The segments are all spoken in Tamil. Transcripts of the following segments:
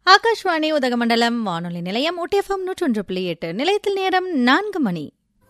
ஆகாஷ்வாணி உதகமண்டலம் வானொலி நிலையம் ஒட்டிஎஃப்எம் நூற்றொன்று புள்ளி எட்டு நிலையத்தில் நேரம் நான்கு மணி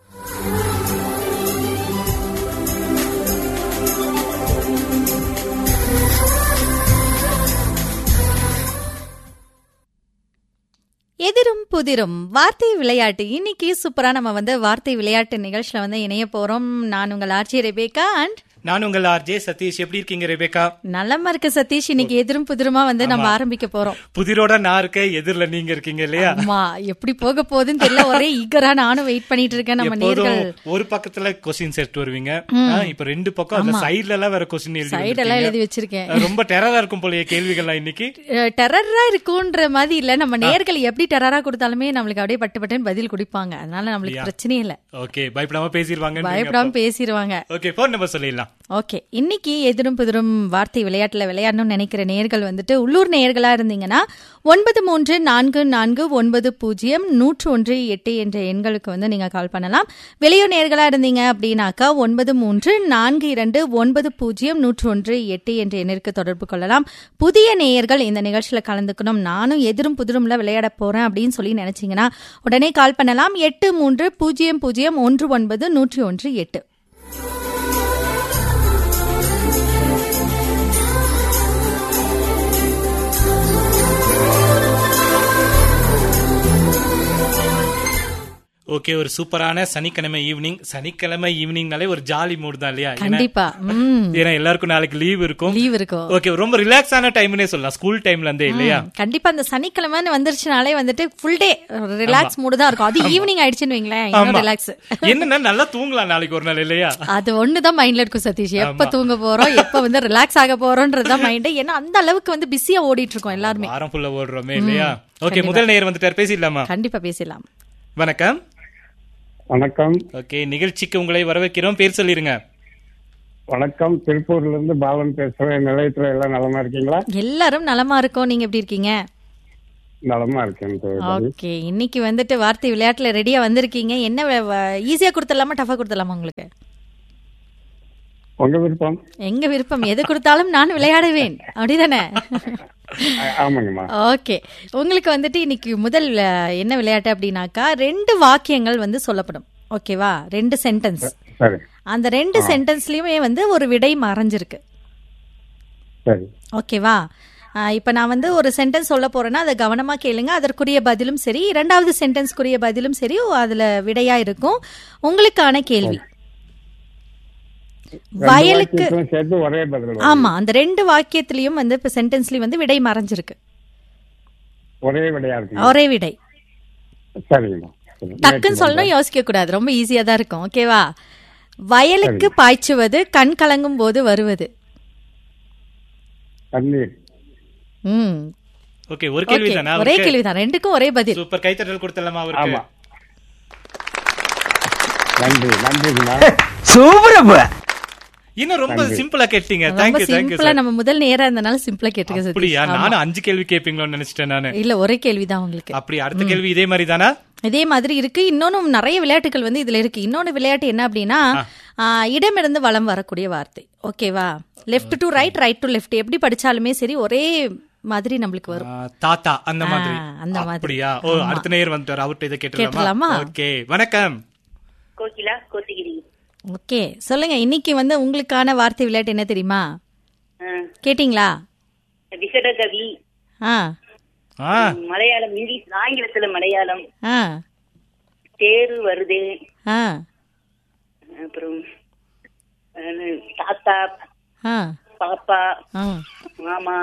எதிரும் புதிரும் வார்த்தை விளையாட்டு இன்னைக்கு சூப்பரா நம்ம வந்து வார்த்தை விளையாட்டு நிகழ்ச்சியில வந்து இணைய போறோம் நான் உங்கள் ஆர்ச்சி ரெபேக்கா அண்ட் நான் உங்கள் ஆர்ஜே சதீஷ் எப்படி இருக்கீங்க ரெபேக்கா நல்லமா இருக்கு சதீஷ் இன்னைக்கு எதிரும் புதிருமா வந்து நம்ம ஆரம்பிக்க போறோம் புதிரோட நான் இருக்க எதிரில நீங்க இருக்கீங்க இல்லையா ஆமா எப்படி போக போகுதுன்னு தெரியல ஒரே ஈகரா நானும் வெயிட் பண்ணிட்டு இருக்கேன் நம்ம எப்போதும் நேர்கள் ஒரு பக்கத்துல கொஸ்டின்ஸ் எடுத்து வருவீங்க ஆ, இப்ப ரெண்டு பக்கம் அதுல சைடுல எல்லாம் வேற கொஸ்டின் எழுதி சைடு எல்லாம் எழுதி வந்திருக்கீங்க. வச்சிருக்கேன் ரொம்ப டெரரா இருக்கும் போலயே கேள்விகள்லாம் இன்னைக்கு டெரரா இருக்குன்ற மாதிரி இல்ல நம்ம நேர்கள் எப்படி டெரரா கொடுத்தாலுமே நம்மளுக்கு அப்படியே பட்டு பட்டுன்னு பதில் குடிப்பாங்க அதனால நம்மளுக்கு பிரச்சனையே இல்ல ஓகே பயப்படாம பேசிடுவாங்க பயப்படாம பேசிடுவாங்க ஓகே போன் நம்பர் சொல்லிடலாம் ஓகே இன்னைக்கு எதிரும் புதிரும் வார்த்தை விளையாட்டுல விளையாடணும்னு நினைக்கிற நேர்கள் வந்துட்டு உள்ளூர் நேர்களா இருந்தீங்கன்னா ஒன்பது மூன்று நான்கு நான்கு ஒன்பது பூஜ்ஜியம் நூற்று ஒன்று எட்டு என்ற எண்களுக்கு வந்து நீங்க கால் பண்ணலாம் வெளியூர் நேர்களா இருந்தீங்க அப்படின்னாக்கா ஒன்பது மூன்று நான்கு இரண்டு ஒன்பது பூஜ்ஜியம் நூற்று ஒன்று எட்டு என்ற எண்ணிற்கு தொடர்பு கொள்ளலாம் புதிய நேயர்கள் இந்த நிகழ்ச்சியில கலந்துக்கணும் நானும் எதிரும் புதிரும்ல விளையாட போறேன் அப்படின்னு சொல்லி நினைச்சீங்கன்னா உடனே கால் பண்ணலாம் எட்டு மூன்று பூஜ்ஜியம் பூஜ்ஜியம் ஒன்று ஒன்பது நூற்றி ஒன்று எட்டு ஓகே ஒரு சூப்பரான சனிக்கிழமை ஈவினிங் சனிக்கிழமை ஈவினிங்னாலே ஒரு ஜாலி மூட் தான் இல்லையா ஏன்னா- கண்டிப்பா ம் ஏன்னா எல்லாருக்கும் நாளைக்கு லீவ் இருக்கும் லீவ் இருக்கும் ஓகே ரொம்ப ரிலாக்ஸான டைம்னே சொல்லலாம் ஸ்கூல் டைம்ல இருந்தே இல்லையா கண்டிப்பா அந்த சனிக்கிழமைன்னு வந்துருச்சுனாலே வந்துட்டு ஃபுல் டே ரிலாக்ஸ் மூடு தான் இருக்கும் அது ஈவினிங் ஆயிடுச்சுன்னு வைங்களேன் இன்னும் ஆமா. ரிலாக்ஸ் என்னன்னா நல்லா தூங்கலாம் நாளைக்கு ஒரு நாள் இல்லையா அது ஒண்ணுதான் மைண்ட்ல இருக்கும் சதீஷ் எப்ப தூங்க போறோம் எப்ப வந்து ரிலாக்ஸ் ஆக போறோம்ன்றதுதான் மைண்ட் ஏன்னா அந்த அளவுக்கு வந்து பிஸியா ஓடிட்டு இருக்கோம் எல்லாருமே வாரம் ஃபுல்லா ஓடுறோமே இல்லையா ஓகே முதல் நேயர் வந்துட்டார் பேசிடலாமா கண்டிப்பா பேசலாம் வணக்கம் வணக்கம் ஓகே நிகழ்ச்சிக்கு உங்களை வரவேற்கிறோம் பேர் சொல்லிருங்க வணக்கம் திருப்பூர்ல இருந்து பாலன் பேசுறேன் நிலையத்துல எல்லாம் நலமா இருக்கீங்களா எல்லாரும் நலமா இருக்கோம் நீங்க எப்படி இருக்கீங்க நலமா இருக்கேன் தோழி. ஓகே இன்னைக்கு வந்துட்டு வார்த்தை விளையாட்டுல ரெடியா வந்திருக்கீங்க என்ன ஈஸியா கொடுத்துடலாமா டஃபா கொடுத்துடலாமா உங்களுக்கு உங்க விருப்பம் எங்க விருப்பம் எது கொடுத்தாலும் நான் விளையாடுவேன் அப்படிதானே ஆ- ஆமாங்கம்மா ஓகே உங்களுக்கு வந்துட்டு இன்னைக்கு முதல் அஹ், என்ன விளையாட்டு அப்படின்னாக்கா ரெண்டு வாக்கியங்கள் வந்து சொல்லப்படும் ஓகேவா ரெண்டு சென்டென்ஸ் சரி அந்த ரெண்டு சென்டென்ஸ்லயுமே வந்து ஒரு விடை மறைஞ்சிருக்கு சரி ஓகேவா ஆஹ், இப்ப நான் வந்து ஒரு சென்டென்ஸ் சொல்ல போறேன்னா அதை கவனமா கேளுங்க அதற்குரிய பதிலும் சரி இரண்டாவது சென்டென்ஸ்க்குரிய பதிலும் சரி அதுல விடையா இருக்கும் உங்களுக்கான கேள்வி வயலுக்கு வாக்கியத்தையும் சேர்த்து ஒரே பதில் வரும். ஆமா அந்த ரெண்டு வாக்கியத்திலயும் வந்து இப்ப சென்டென்ஸ்லயும் வந்து விடை மறைஞ்சிருக்கு ஒரே விடையா இருக்கு ஒரே விடை சரிங்கம்மா சரி. டக்குன்னு சொல்லணும் யோசிக்க கூடாது ரொம்ப ஈஸியா தான் இருக்கும் ஓகேவா வயலுக்கு பாய்ச்சுவது கண் கலங்கும் போது வருவது தண்ணீர் ம் ஓகே ஒரு கேள்வி ஓகே தானா ஒரே கேள்விதான் ரெண்டுக்கும் ஒரே பதில் சூப்பர் கைத்தட்டல் கொடுத்தலாமா அவருக்கு ஆமா நன்றி நன்றிங்கம்மா இன்னும் ரொம்ப சிம்பிளா கேட்டீங்க ரொம்ப தேங்க்யூ தேங்க்யூ சிம்பிளா நம்ம முதல் நேரா இருந்தனால சிம்பிளா கேட்டுக்க சதீஷ். அப்படியா நானும் அஞ்சு கேள்வி கேட்பீங்களோன்னு நினைச்சிட்டேன் நானு இல்ல ஒரே கேள்விதான் உங்களுக்கு அப்படி அடுத்த கேள்வி இதே மாதிரி தானா இதே மாதிரி இருக்கு இன்னொன்னும் நிறைய விளையாட்டுகள் வந்து இதுல இருக்கு இன்னொன்னு விளையாட்டு என்ன அப்படின்னா ஆ, இடமிருந்து வலம் வரக்கூடிய வார்த்தை ஓகேவா left to right right to left எப்படி படிச்சாலுமே சரி ஒரே மாதிரி நம்மளுக்கு வரும் ஆ, தாத்தா அந்த மாதிரி ஆ, அந்த மாதிரி. அப்படியா ஓ அடுத்த நேயர் வந்துட்டார் அவர்கிட்ட இதை கேட்டுடலாமா? கேட்டுலாமா ஓகே வணக்கம் கோகிலா கோத்தகிரி ஓகே சொல்லுங்க இன்னைக்கு வந்து உங்களுக்கான வார்த்தை விளையாட்டு என்ன தெரியுமா கேட்டிங்களா விகடகவி ஆ ஆ மலையாளம் இங்கிலீஷ் ஆங்கிலத்துல மலையாளம் ஆ தேரு வருது ஆ அப்புறம் அஹ், தாத்தா ஆ பாப்பா ஆ மாமா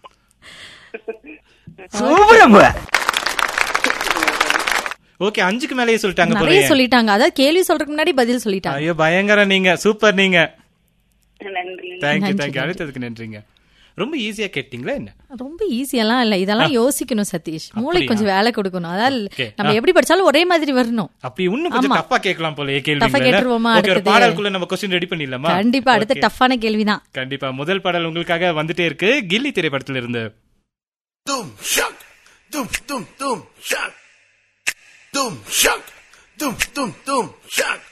ஓகே அஞ்சுக்கு மேலேயே சொல்லிட்டாங்க நிறைய போலயே சொல்லிட்டாங்க அதாவது கேள்வி சொல்றதுக்கு முன்னாடி பதில் சொல்லிட்டாங்க ஐயோ பயங்கரம் நீங்க சூப்பர் நீங்க நன்றி தேங்க்யூ தேங்க்யூ அடுத்ததுக்கு நன்றிங்க ரொம்ப ஈஸியா கேட்டீங்களா என்ன ரொம்ப ஈஸியெல்லாம் இல்ல இதெல்லாம் யோசிக்கணும் சதீஷ் மூளை கொஞ்சம் வேலை கொடுக்கணும் அதாவது Okay. நம்ம எப்படி படிச்சாலும் ஒரே மாதிரி வரணும் அப்படி இன்னும் கொஞ்சம் ஆமா. டப்பா கேட்கலாம் போலயே Tough ஆ கேள்வி கேட்டுருவோமா ஓகே ஒரு அடுத்தது? பாடலுக்குள்ள நம்ம கொஸ்டின் ரெடி பண்ணிடலாமா கண்டிப்பா அடுத்த டஃப்பான கேள்விதான் கண்டிப்பா முதல் பாடல் உங்களுக்காக வந்துட்டே இருக்கு கில்லி திரைப்படத்துல இருந்து Doom shock, doom doom doom shock, doom shock, doom doom doom shock.